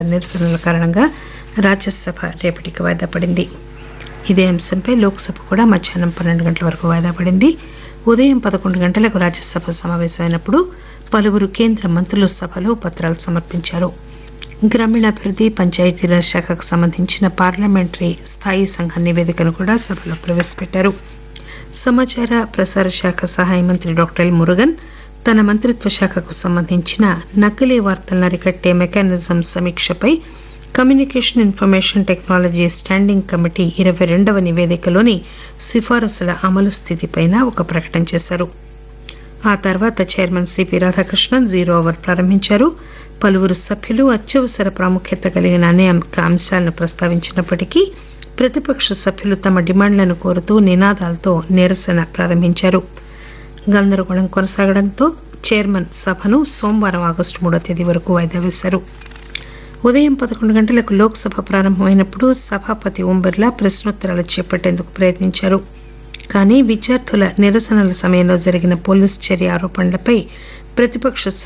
నిరసనల కారణంగా రాజ్యసభ రేపటికి వాయిదా పడింది ఇదే అంశంపై లోక్సభ కూడా మధ్యాహ్నం పన్నెండు గంటల వరకు వాయిదా పడింది ఉదయం పదకొండు గంటలకు రాజ్యసభ సమావేశమైనప్పుడు పలువురు కేంద్ర మంత్రులు సభలో పత్రాలు సమర్పించారు గ్రామీణాభివృద్ది పంచాయతీరాజ్ శాఖకు సంబంధించిన పార్లమెంటరీ స్థాయి సంఘ నివేదికను కూడా సభలో ప్రవేశపెట్టారు సమాచార ప్రసార శాఖ సహాయ మంత్రి డాక్టర్ ఎల్ మురుగన్ తన మంత్రిత్వ శాఖకు సంబంధించిన నకిలీ వార్తలను అరికట్టే మెకానిజం సమీక్షపై communication information technology standing committee ఇరవై రెండవ నివేదికలోని సిఫారసుల అమలు స్థితిపైన ఒక ప్రకటన చేశారు ఆ తర్వాత chairman CP Radhakrishnan zero hour ప్రారంభించారు పలువురు సభ్యులు అత్యవసర ప్రాముఖ్యత కలిగిన అనేక అంశాలను ప్రస్తావించినప్పటికీ ప్రతిపక్ష సభ్యులు తమ డిమాండ్లను కోరుతూ నినాదాలతో నిరసన ప్రారంభించారు గందరగోళం కొనసాగడంతో చైర్మన్ సభను సోమవారం ఆగస్టు మూడో తేదీ వరకు వాయిదా వేశారు ఉదయం పదకొండు గంటలకు లోక్సభ ప్రారంభమైనప్పుడు సభాపతి ఓం బిర్లా ప్రశ్నోత్తరాలు చేపట్టేందుకు ప్రయత్నించారు కానీ విద్యార్థుల నిరసనల సమయంలో జరిగిన పోలీసు చర్య ఆరోపణలపై ప్రతిపక్ష